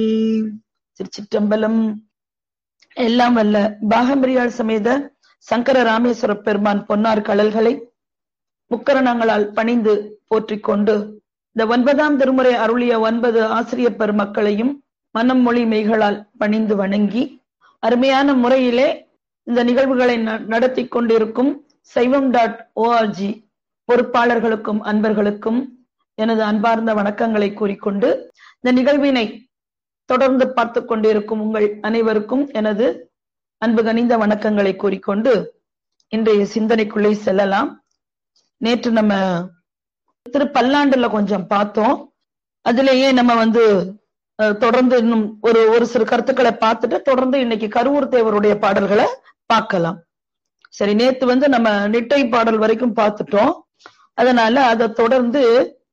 திருச்சிற்றம்பலம் எல்லாம் வல்ல பாகம்பிரியாள் சமேத சங்கர ராமேஸ்வர பெருமான் பொன்னார் கடல்களை முக்கரணங்களால் பணிந்து போற்றிக் கொண்டு இந்த ஒன்பதாம் திருமுறை அருளிய ஒன்பது ஆசிரியர் பெருமக்களையும் மனம் மொழி மெய்களால் பணிந்து வணங்கி அருமையான முறையிலே இந்த நிகழ்வுகளை நடத்தி கொண்டிருக்கும் சைவம் டாட் ஓஆர்ஜி பொறுப்பாளர்களுக்கும் அன்பர்களுக்கும் எனது அன்பார்ந்த வணக்கங்களை கூறிக்கொண்டு இந்த நிகழ்வினை தொடர்ந்து பார்த்து கொண்டிருக்கும் உங்கள் அனைவருக்கும் எனது அன்பு கனிந்த வணக்கங்களை கூறிக்கொண்டு இன்றைய சிந்தனைக்குள்ளே செல்லலாம் நேற்று நம்ம திரு பல்லாண்டுல கொஞ்சம் பார்த்தோம் அதுலேயே நம்ம வந்து தொடர்ந்து இன்னும் ஒரு ஒரு சில கருத்துக்களை பார்த்துட்டு தொடர்ந்து இன்னைக்கு கருவூர் தேவருடைய பாடல்களை பார்க்கலாம் சரி நேத்து வந்து நம்ம நிட்டை பாடல் வரைக்கும் பார்த்துட்டோம் அதனால அதை தொடர்ந்து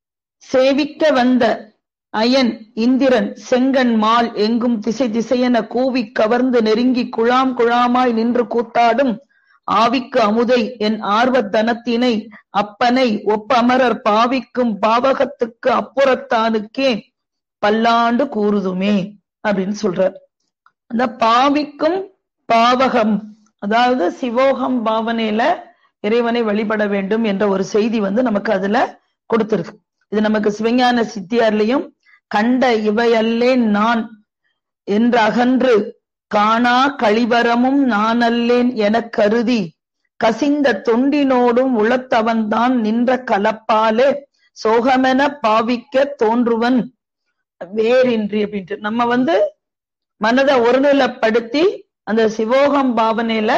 சேவிக்க வந்த அயன் இந்திரன் செங்கன் மால் எங்கும் திசை திசையென கூவி கவர்ந்து நெருங்கி குழாம் குழாமாய் நின்று கூத்தாடும் ஆவிக்கு அமுதை என் ஆர்வத்தனத்தினை அப்பனை ஒப்பமரர் பாவிக்கும் பாவகத்துக்கு அப்புறத்தானுக்கே பல்லாண்டு கூறுதுமே அப்படின்னு சொல்றார் அந்த பாவிக்கும் பாவகம் அதாவது சிவோகம் பாவனையில இறைவனை வழிபட வேண்டும் என்ற ஒரு செய்தி வந்து நமக்கு அதுல கொடுத்திருக்கு இது நமக்கு சிவஞான சித்தியார்லையும் கண்ட இவையல்லேன் நான் என்று அகன்று காணா கழிவரமும் நான் அல்லேன் எனக் கருதி கசிந்த தொண்டினோடும் உளத்தவன்தான் நின்ற கலப்பாலே சோகமென பாவிக்க தோன்றுவன் வேறின்றி அப்படின்ட்டு நம்ம வந்து மனதை ஒருநிலைப்படுத்தி அந்த சிவோகம் பாவனையில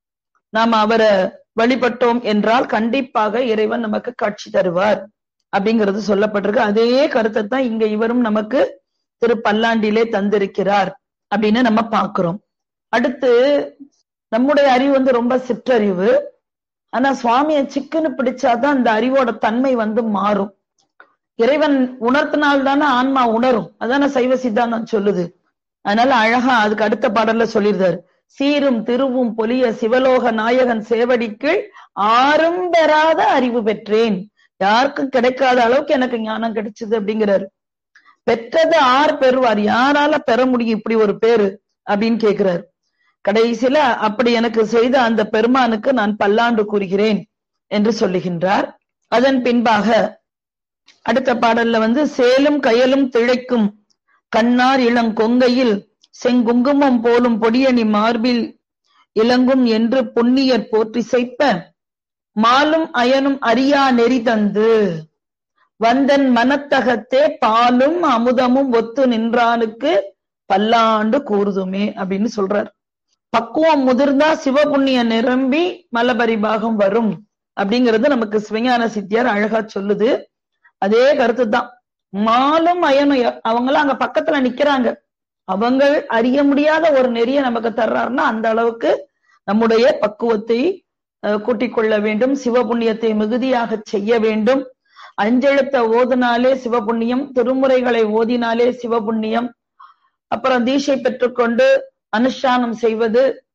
நாம் அவரை வழிபட்டோம் என்றால் கண்டிப்பாக இறைவன் நமக்கு காட்சி தருவார் அப்படிங்கிறது சொல்லப்பட்டிருக்கு அதே கருத்தை தான் இங்க இவரும் நமக்கு திரு பல்லாண்டிலே தந்திருக்கிறார் அப்படின்னு நம்ம பாக்குறோம் அடுத்து நம்முடைய அறிவு வந்து ரொம்ப சிற்றறிவு ஆனா சுவாமிய சிக்குன்னு பிடிச்சாதான் அந்த அறிவோட தன்மை வந்து மாறும் இறைவன் உணர்த்தினால்தானே ஆன்மா உணரும் அதான சைவ சித்தாந்தம் சொல்லுது அதனால அழகா அதுக்கு அடுத்த பாடல்ல சொல்லியிருந்தாரு சீரும் திருவும் பொலிய சிவலோக நாயகன் சேவடிக்கு ஆறும் பெறாத அறிவு பெற்றேன் யாருக்கும் கிடைக்காத அளவுக்கு எனக்கு ஞானம் கிடைச்சது அப்படிங்கிறாரு பெற்றது ஆர் பெறுவார் யாரால பெற முடியும் இப்படி ஒரு பேரு அப்படின்னு கேக்குறாரு கடைசியில அப்படி எனக்கு செய்த அந்த பெருமானுக்கு நான் பல்லாண்டு கூறுகிறேன் என்று சொல்லுகின்றார் அதன் பின்பாக அடுத்த பாடல்ல வந்து சேலும் கயலும் திளைக்கும் கண்ணார் இளங்கொங்கையில் செங்குங்குமம் போலும் பொடியணி மார்பில் இளங்கும் என்று பொன்னியர் போற்றி செய்ப்ப மாலும் அயனும் அறியா நெறி தந்து வந்தன் மனத்தகத்தே பாலும் அமுதமும் ஒத்து நின்றானுக்கு பல்லாண்டு கூறுதுமே அப்படின்னு சொல்றார் பக்குவம் முதிர்ந்தா சிவபுண்ணிய நிரம்பி மலபரிபாகம் வரும் அப்படிங்கிறது நமக்கு சிவஞான சித்தியார் அழகா சொல்லுது அதே கருத்து தான் மாலும் அயனும் அவங்களும் அங்க பக்கத்துல நிக்கிறாங்க அவங்க அறிய முடியாத ஒரு நெறிய நமக்கு தர்றாருன்னா அந்த அளவுக்கு நம்முடைய பக்குவத்தை கூட்டிக் கொள்ள வேண்டும் சிவபுண்ணியத்தை மிகுதியாக செய்ய வேண்டும் அஞ்செழுத்த ஓதினாலே சிவபுண்ணியம் திருமுறைகளை ஓதினாலே சிவபுண்ணியம் அப்புறம் தீட்சை பெற்றுக்கொண்டு அனுஷ்டானம் செய்வது